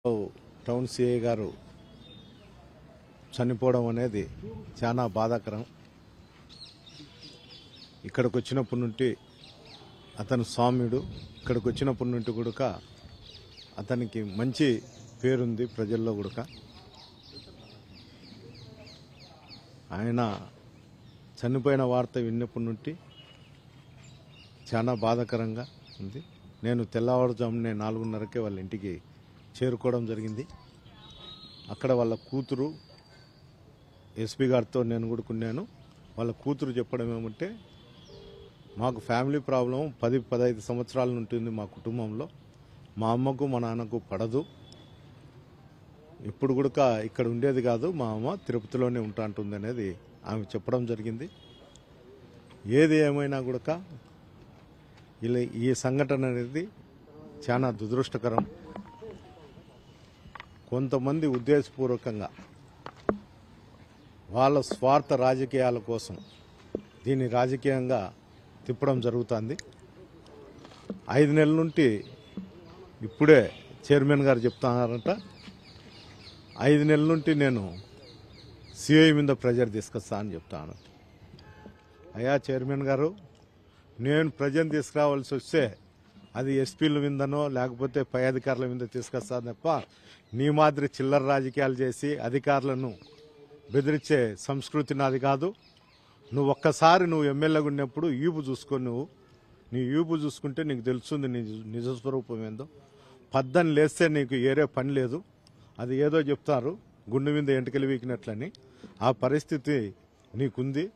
Town CI గారు చనిపోవడం అనేది చాలా బాధాకరం ఇక్కడికి వచ్చినప్పటి నుండి అతను స్వామ్యుడు ఇక్కడికి వచ్చినప్పటి నుండి కూడా అతనికి మంచి పేరుంది ప్రజల్లో కూడా ఆయన చనిపోయిన వార్త విన్నప్పటి నుండి చాలా బాధాకరంగా ఉంది నేను తెల్లవారుజామునే నాలుగున్నరకే వాళ్ళ ఇంటికి చేరుకోవడం జరిగింది అక్కడ వాళ్ళ కూతురు ఎస్పీ గారితో నేను కూడా కొన్నాను వాళ్ళ కూతురు చెప్పడం ఏమంటే మాకు ఫ్యామిలీ ప్రాబ్లం పది పదహైదు సంవత్సరాల ఉంటుంది మా కుటుంబంలో మా అమ్మకు మా నాన్నకు పడదు ఇప్పుడు కూడా ఇక్కడ ఉండేది కాదు మా అమ్మ తిరుపతిలోనే ఉంటా ఉంటుంది అనేది ఆమె చెప్పడం జరిగింది ఏది ఏమైనా కూడా ఇలా ఈ సంఘటన అనేది చాలా దురదృష్టకరం కొంతమంది ఉద్దేశపూర్వకంగా వాళ్ళ స్వార్థ రాజకీయాల కోసం దీన్ని రాజకీయంగా తిప్పడం జరుగుతుంది ఐదు నెలల నుండి ఇప్పుడే చైర్మన్ గారు చెప్తున్నారంట ఐదు నెలల నుండి నేను సిఐ మీద ప్రెజర్ తీసుకొస్తా అని చెప్తాను అయ్యా చైర్మన్ గారు నేను ప్రజలు తీసుకురావాల్సి వస్తే అది ఎస్పీల మీదనో లేకపోతే పై అధికారుల మీద తీసుకొస్తాను తప్ప నీ మాదిరి చిల్లర రాజకీయాలు చేసి అధికారులను బెదిరించే సంస్కృతి నాది కాదు నువ్వు ఒక్కసారి నువ్వు ఎమ్మెల్యేగా ఉన్నప్పుడు ఈపు చూసుకో నువ్వు నీ ఈపు చూసుకుంటే నీకు తెలుస్తుంది నీ నిజ స్వరూపం ఏందో పద్దని లేస్తే నీకు ఏరే పని లేదు అది ఏదో చెప్తారు గుండె మీద ఎంటకలు వీకినట్లని ఆ పరిస్థితి నీకుంది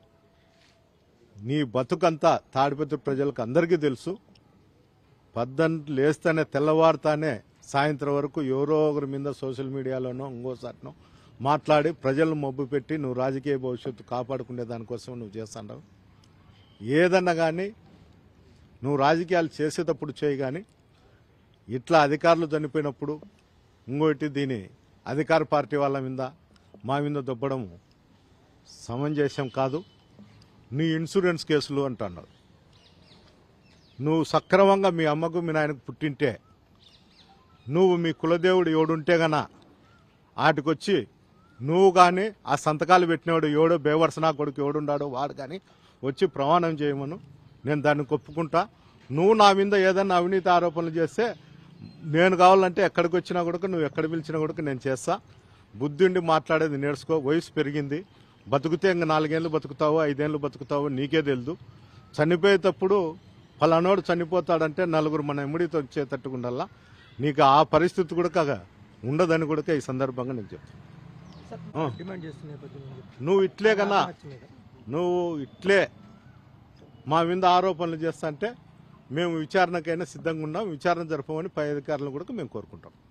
నీ బతుకంతా తాడిపత్రి ప్రజలకు అందరికీ తెలుసు పద్దెనిమిది లేస్తేనే తెల్లవారుతానే సాయంత్రం వరకు ఎవరో ఒకరి మీద సోషల్ మీడియాలోనో ఇంకోసారినో మాట్లాడి ప్రజలను మబ్బు పెట్టి నువ్వు రాజకీయ భవిష్యత్తు కాపాడుకునే దానికోసం నువ్వు చేస్తున్నావు ఏదన్నా కానీ నువ్వు రాజకీయాలు చేసేటప్పుడు చేయి కానీ ఇట్లా అధికారులు చనిపోయినప్పుడు ఇంకోటి దీని అధికార పార్టీ వాళ్ళ మీద మా మీద దొబ్బడం సమంజసం కాదు నీ ఇన్సూరెన్స్ కేసులు అంటున్నాడు నువ్వు సక్రమంగా మీ అమ్మకు మీ నాయనకు పుట్టింటే నువ్వు మీ కులదేవుడు ఎవడుంటే గనా ఆటికొచ్చి నువ్వు కానీ ఆ సంతకాలు పెట్టినవాడు ఎవడో బేవర్సనా కొడుకు ఎవడుండాడో వాడు కానీ వచ్చి ప్రమాణం చేయమను నేను దాన్ని ఒప్పుకుంటా నువ్వు నా మీద ఏదన్నా అవినీతి ఆరోపణలు చేస్తే నేను కావాలంటే ఎక్కడికి వచ్చినా కూడా నువ్వు ఎక్కడ పిలిచినా కూడా నేను చేస్తా బుద్ధి ఉండి మాట్లాడేది నేర్చుకో వయసు పెరిగింది బతుకుతే ఇంకా నాలుగేళ్ళు బతుకుతావో ఐదేళ్ళు బతుకుతావో నీకే తెలుదు చనిపోయేటప్పుడు ఫలానోడు చనిపోతాడంటే నలుగురు మన ఎమ్మిడితో వచ్చేటట్టుగా ఉండాలా నీకు ఆ పరిస్థితి కూడా కాగా ఉండదని కూడా ఈ సందర్భంగా నేను చెప్తాను సార్ ఆ. డిమాండ్ చేస్తున్న నేపథ్యంలో నువ్వు ఇట్లే కన్నా ఆత్మహత్య మీద. నువ్వు ఇట్లే మా మీద ఆరోపణలు చేస్తా అంటే మేము విచారణకైనా సిద్ధంగా ఉన్నాం విచారణ జరపమని పై అధికారులను కూడా మేము కోరుకుంటాం